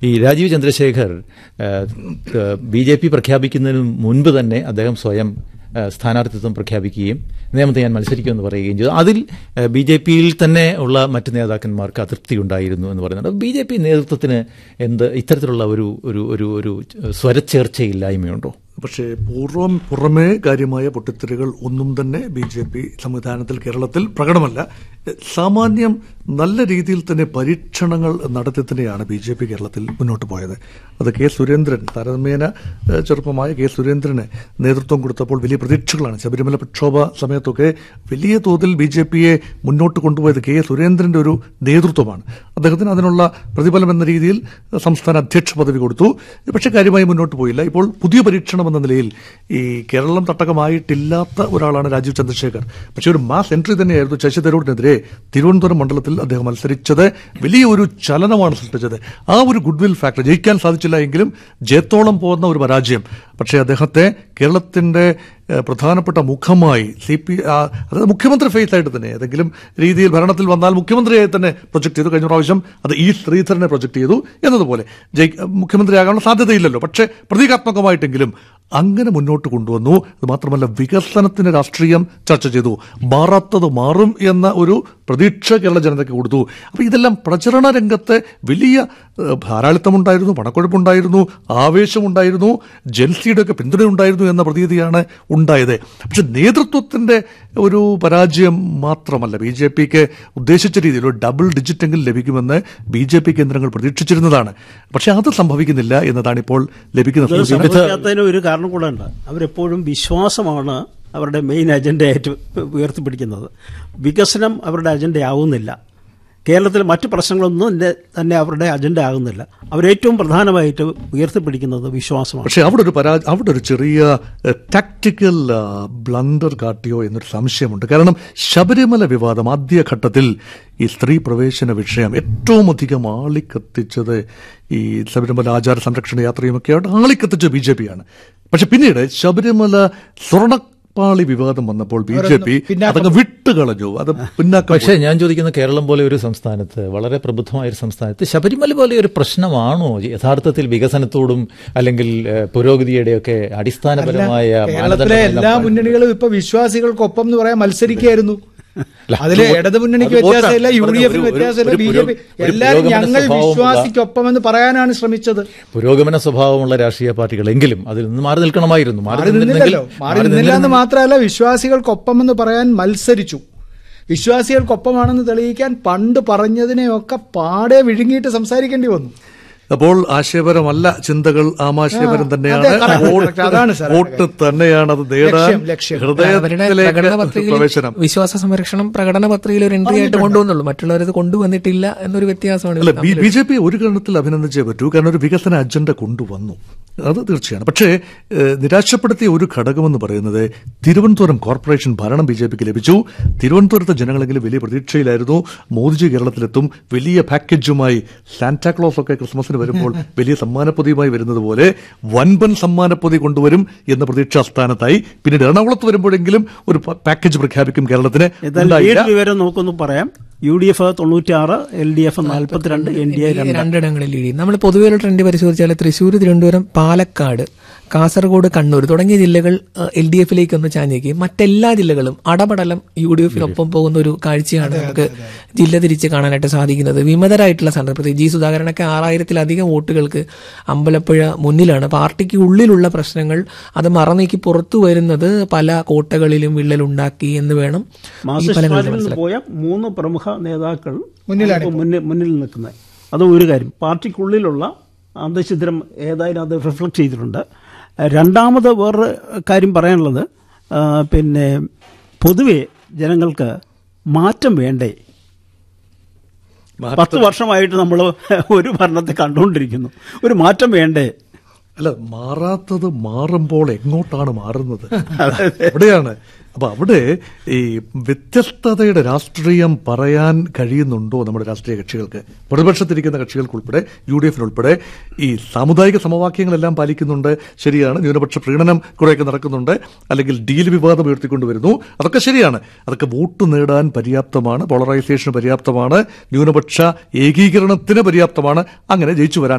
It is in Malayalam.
ഈ Rajeev Chandrasekhar B J P പ്രഖ്യാപിക്കുന്നതിന് മുൻപ് തന്നെ അദ്ദേഹം സ്വയം ആ, സ്ഥാനാർത്ഥിത്വം പ്രഖ്യാപിക്കുകയും നേമത്തെ ഞാൻ മത്സരിക്കുമെന്ന് പറയുകയും ചെയ്തു അതിൽ ബി ജെ പിയിൽ തന്നെ ഉള്ള മറ്റ് നേതാക്കന്മാർക്ക് അതൃപ്തി ഉണ്ടായിരുന്നു എന്ന് പറയുന്നുണ്ട് ബി ജെ പി നേതൃത്വത്തിന് എന്ത് ഇത്തരത്തിലുള്ള ഒരു ഒരു ഒരു ഒരു സ്വരച്ചേർച്ചയില്ലായ്മയുണ്ടോ പക്ഷേ പൂർവ്വം പുറമേ കാര്യമായ പൊട്ടിത്തെറികൾ ഒന്നും തന്നെ ബി ജെ പി സംവിധാനത്തിൽ കേരളത്തിൽ പ്രകടമല്ല സാമാന്യം നല്ല രീതിയിൽ തന്നെ പരീക്ഷണങ്ങൾ നടത്തി തന്നെയാണ് ബി ജെ പി കേരളത്തിൽ മുന്നോട്ട് പോയത് അത് കെ സുരേന്ദ്രൻ താരതമ്യേന ഏഹ്, ചെറുപ്പമായ കെ സുരേന്ദ്രന് നേതൃത്വം കൊടുത്തപ്പോൾ വലിയ പ്രതീക്ഷകളാണ് ശബരിമല പ്രക്ഷോഭ സമയത്തൊക്കെ വലിയ തോതിൽ ബി ജെ പിയെ മുന്നോട്ട് കൊണ്ടുപോയത് കെ സുരേന്ദ്രന്റെ ഒരു നേതൃത്വമാണ് അദ്ദേഹത്തിന് അതിനുള്ള പ്രതിഫലം എന്ന രീതിയിൽ സംസ്ഥാന അധ്യക്ഷ പദവി കൊടുത്തു പക്ഷേ കാര്യമായി മുന്നോട്ട് പോയില്ല ഇപ്പോൾ പുതിയ പരീക്ഷണം എന്ന നിലയിൽ ഈ കേരളം തട്ടകമായിട്ടില്ലാത്ത ഒരാളാണ് രാജീവ് ചന്ദ്രശേഖർ പക്ഷേ ഒരു മാസ് എൻട്രി തന്നെയായിരുന്നു ശശി തരൂരിനെതിരെ തിരുവനന്തപുരം മണ്ഡലത്തിൽ അദ്ദേഹം മത്സരിച്ചത് വലിയ ഒരു ചലനമാണ് സൃഷ്ടിച്ചത് ആ ഒരു ഗുഡ്വിൽ ഫാക്ടർ ജയിക്കാൻ സാധിച്ചില്ല എങ്കിലും ജയത്തോളം പോകുന്ന ഒരു പരാജയം പക്ഷേ അദ്ദേഹത്തെ കേരളത്തിന്റെ ഏഹ്, പ്രധാനപ്പെട്ട മുഖമായി സി പി അതായത് മുഖ്യമന്ത്രി ഫേസ് ആയിട്ട് തന്നെ ഏതെങ്കിലും രീതിയിൽ ഭരണത്തിൽ വന്നാൽ മുഖ്യമന്ത്രിയായി തന്നെ പ്രൊജക്ട് ചെയ്തു കഴിഞ്ഞ പ്രാവശ്യം അത് ഈ ശ്രീധരനെ പ്രൊജക്ട് ചെയ്തു എന്നതുപോലെ ജയി മുഖ്യമന്ത്രിയാകാനുള്ള സാധ്യതയില്ലല്ലോ പക്ഷേ പ്രതീകാത്മകമായിട്ടെങ്കിലും അങ്ങനെ മുന്നോട്ട് കൊണ്ടുവന്നു അത് മാത്രമല്ല വികസനത്തിന് രാഷ്ട്രീയം ചർച്ച ചെയ്തു മാറാത്തത് മാറും എന്ന ഒരു പ്രതീക്ഷ കേരള ജനതയ്ക്ക് കൊടുത്തു അപ്പോൾ ഇതെല്ലാം പ്രചരണ രംഗത്ത് വലിയ ഏഹ്, ധാരാളിത്തമുണ്ടായിരുന്നു പണക്കൊഴുപ്പുണ്ടായിരുന്നു ആവേശമുണ്ടായിരുന്നു ജൻസിയുടെ ഒക്കെ പിന്തുണയുണ്ടായിരുന്നു എന്ന പ്രതീതിയാണ് ഉണ്ടായത് പക്ഷെ നേതൃത്വത്തിന്റെ ഒരു പരാജയം മാത്രമല്ല ബി ജെ പിക്ക് ഉദ്ദേശിച്ച രീതിയിൽ ഒരു ഡബിൾ ഡിജിറ്റ് എങ്കിലും ലഭിക്കുമെന്ന് ബി ജെ പി കേന്ദ്രങ്ങൾ പ്രതീക്ഷിച്ചിരുന്നതാണ് പക്ഷെ അത് സംഭവിക്കുന്നില്ല എന്നതാണ് ഇപ്പോൾ ലഭിക്കുന്ന ഇത് സൂചന. സംഭവിക്കാത്തതിന് ഒരു കാരണം കൂടെ ഉണ്ട് അവരെപ്പോഴും വിശ്വാസമാണ് അവരുടെ മെയിൻ അജണ്ടയായിട്ട് ഉയർത്തിപ്പിടിക്കുന്നത് വികസനം അവരുടെ അജണ്ടയാവുന്നില്ല കേരളത്തിൽ മറ്റു പ്രശ്നങ്ങളൊന്നും തന്നെ- തന്നെ അവരുടെ അജണ്ട ആകുന്നില്ല അവരേറ്റവും പ്രധാനമായിട്ട് ഉയർത്തിപ്പിടിക്കുന്നത് വിശ്വാസമാണ് പക്ഷെ അവിടെ ഒരു പരാ അവിടെ ഒരു ചെറിയ ടാക്ടിക്കൽ ബ്ലണ്ടർ കാട്ടിയോ എന്നൊരു സംശയമുണ്ട് കാരണം ശബരിമല വിവാദം ആദ്യഘട്ടത്തിൽ ഈ സ്ത്രീ പ്രവേശന വിഷയം ഏറ്റവും അധികം ആളിക്കത്തിച്ചത് ഈ ശബരിമല ആചാര സംരക്ഷണ യാത്രയുമൊക്കെയായിട്ട് ആളിക്കത്തിച്ച ബി ജെ പിയാണ് പക്ഷെ പിന്നീട് ശബരിമല സ്വർണപ്പാളി വിവാദം വന്നപ്പോൾ ബി ജെ പി അതങ്ങ് വിട്ടുകളഞ്ഞു അത് പിന്നാക്കം പക്ഷേ ഞാൻ ചോദിക്കുന്ന കേരളം പോലെ ഒരു സംസ്ഥാനത്ത് വളരെ പ്രബുദ്ധമായ ഒരു സംസ്ഥാനത്ത് ശബരിമല പോലെ ഒരു പ്രശ്നമാണോ യഥാർത്ഥത്തിൽ വികസനത്തോടും അല്ലെങ്കിൽ ഏഹ്, പുരോഗതിയുടെയൊക്കെ അടിസ്ഥാനപരമായ കേരളത്തിലെ എല്ലാ മാനദണ്ഡമെല്ലാം മുന്നണികളും ഇപ്പൊ വിശ്വാസികൾക്കൊപ്പം എന്ന് പറയാൻ മത്സരിക്കുകയായിരുന്നു അല്ല, അതില് ഒരു- ഇടത് മുന്നണിക്ക് അത് വ്യത്യാസമില്ല യു ഒരു- ഡി എഫിന് ഒരു- വ്യത്യാസമില്ല ഒരു ബി ജെ പുരോ- പി ഒരു എല്ലാവരും പുരോഗമന ഞങ്ങൾ സ്വഭാവമുള്ള- വിശ്വാസിക്കൊപ്പമെന്ന് പറയാനാണ് ശ്രമിച്ചത് പുരോഗമന സ്വഭാവമുള്ള രാഷ്ട്രീയ പാർട്ടികളെങ്കിലും അതിൽ നിന്ന് മാറി നിൽക്കണമായിരുന്നു മാറി നിന്നില്ലല്ലോ മാറി നിന്നില്ല എന്ന് മാത്രമല്ല വിശ്വാസികൾക്കൊപ്പം എന്ന് പറയാൻ മത്സരിച്ചു വിശ്വാസികൾക്കൊപ്പമാണെന്ന് തെളിയിക്കാൻ പണ്ട് പറഞ്ഞതിനെയൊക്കെ പാടെ വിഴുങ്ങിയിട്ട് സംസാരിക്കേണ്ടി വന്നു അപ്പോൾ ആശയപരമല്ല ചിന്തകൾ ആമാശയപരം തന്നെയാണ് അതെ, correct, വോട്ട് correct. അതാണ് സാർ. വോട്ട് തന്നെയാണ് അത് നേടാൻ ലക്ഷ്യം, ലക്ഷ്യം. അവരുടെ പ്രകടന ഹൃദയത്തിലേക്ക് പത്രികയിൽ പ്രവേശനം വിശ്വാസ സംരക്ഷണം പ്രകടന പത്രികയിൽ ഒരു എൻട്രി ആയിട്ട് കൊണ്ടുവന്നുള്ളൂ മറ്റുള്ളവരത് കൊണ്ടുവന്നിട്ടില്ല എന്നൊരു വ്യത്യാസമാണ് അല്ല ഇതിൽ ബി ജെ പി ഒരു ഗണത്തിൽ അഭിനന്ദിച്ചേ പറ്റൂ കാരണം ഒരു വികസന അജണ്ട കൊണ്ടുവന്നു അത് തീർച്ചയാണ് പക്ഷേ ഏഹ്, നിരാശപ്പെടുത്തിയ ഒരു ഘടകമെന്ന് പറയുന്നത് തിരുവനന്തപുരം കോർപ്പറേഷൻ ഭരണം ബി ജെ പിക്ക് ലഭിച്ചു തിരുവനന്തപുരത്തെ ജനങ്ങളെങ്കിലും വലിയ പ്രതീക്ഷയിലായിരുന്നു മോദിജി കേരളത്തിലെത്തും വലിയ പാക്കേജുമായി സാന്റാക്ലോസ് ഒക്കെ ക്രിസ്മസിന് വരുമ്പോൾ വലിയ സമ്മാനപ്പൊതിയുമായി വരുന്നത് പോലെ വൻപൻ സമ്മാനപ്പൊതി കൊണ്ടുവരും എന്ന പ്രതീക്ഷാ സ്ഥാനത്തായി പിന്നീട് എറണാകുളത്ത് വരുമ്പോഴെങ്കിലും ഒരു പ- പാക്കേജ് പ്രഖ്യാപിക്കും കേരളത്തിന് എന്നാൽ ഉണ്ടായില്ല ലീഡ് വിവരം നമുക്കൊന്ന് പറയാം യു ഡി എഫ് തൊണ്ണൂറ്റിയാറ് എൽ ഡി എഫ് നാൽപ്പത്തിരണ്ട് എൻ ഡി എ രണ്ട് രണ്ടിടങ്ങളിൽ ലീഡ് ചെയ്യും നമ്മൾ പൊതുവെ ഒരു ട്രെൻഡ് പരിശോധിച്ചാൽ തൃശ്ശൂർ തിരുവനന്തപുരം പാലക്കാട് കാസർഗോഡ് കണ്ണൂർ തുടങ്ങിയ ജില്ലകൾ എൽ ഡി എഫിലേക്ക് ഒന്ന് ചാഞ്ഞേക്കും മറ്റെല്ലാ ജില്ലകളും അടപടലം യു ഡി എഫിനൊപ്പം പോകുന്ന ഒരു കാഴ്ചയാണ് നമുക്ക് ജില്ല തിരിച്ച് കാണാനായിട്ട് സാധിക്കുന്നത് വിമതരായിട്ടുള്ള സ്ഥാനം പ്രത്യേകിച്ച് ജി സുധാകരനൊക്കെ ആറായിരത്തിലധികം വോട്ടുകൾക്ക് അമ്പലപ്പുഴ മുന്നിലാണ് പാർട്ടിക്ക് ഉള്ളിലുള്ള പ്രശ്നങ്ങൾ അത് മറനീക്കി പുറത്തു വരുന്നത് പല കോട്ടകളിലും വിള്ളലുണ്ടാക്കി എന്ന് വേണം ഈ മാർക്സിസ്റ്റ് ഫലങ്ങളിൽ പാർട്ടിയിൽ നിന്ന് മനസ്സിലാക്കാൻ പോയ മൂന്ന് പ്രമുഖ നേതാക്കൾ മുന്നിലാണ് ഇപ്പോൾ മുന്നിൽ മുന്നിൽ നിൽക്കുന്നത് അത് ഒരു കാര്യം പാർട്ടിക്കുള്ളിലുള്ള അന്തഛിദ്രം ഏതായാലും അത് റിഫ്ലക്ട് ചെയ്തിട്ടുണ്ട് രണ്ടാമത് വേറൊരു കാര്യം പറയാനുള്ളത് ആ, പിന്നെ പൊതുവെ ജനങ്ങൾക്ക് മാറ്റം വേണ്ടേ പത്ത് വർഷമായിട്ട് നമ്മൾ ഒരു ഭരണത്തെ കണ്ടുകൊണ്ടിരിക്കുന്നു ഒരു മാറ്റം വേണ്ടേ അല്ല മാറാത്തത് മാറുമ്പോൾ എങ്ങോട്ടാണ് മാറുന്നത് അവിടെയാണ് അപ്പൊ അവിടെ ഈ വ്യത്യസ്തതയുടെ രാഷ്ട്രീയം പറയാൻ കഴിയുന്നുണ്ടോ നമ്മുടെ രാഷ്ട്രീയ കക്ഷികൾക്ക് പ്രതിപക്ഷത്തിരിക്കുന്ന കക്ഷികൾക്കുൾപ്പെടെ യു ഡി എഫിനുൾപ്പെടെ ഈ സാമുദായിക സമവാക്യങ്ങളെല്ലാം പാലിക്കുന്നുണ്ട് ശരിയാണ് ന്യൂനപക്ഷ പ്രീണനം കുറേയൊക്കെ നടക്കുന്നുണ്ട് അല്ലെങ്കിൽ ഡീൽ വിവാദം ഉയർത്തിക്കൊണ്ടുവരുന്നു അതൊക്കെ ശരിയാണ് അതൊക്കെ വോട്ട് നേടാൻ പര്യാപ്തമാണ് പോളറൈസേഷന് പര്യാപ്തമാണ് ന്യൂനപക്ഷ ഏകീകരണത്തിന് പര്യാപ്തമാണ് അങ്ങനെ ജയിച്ചു വരാൻ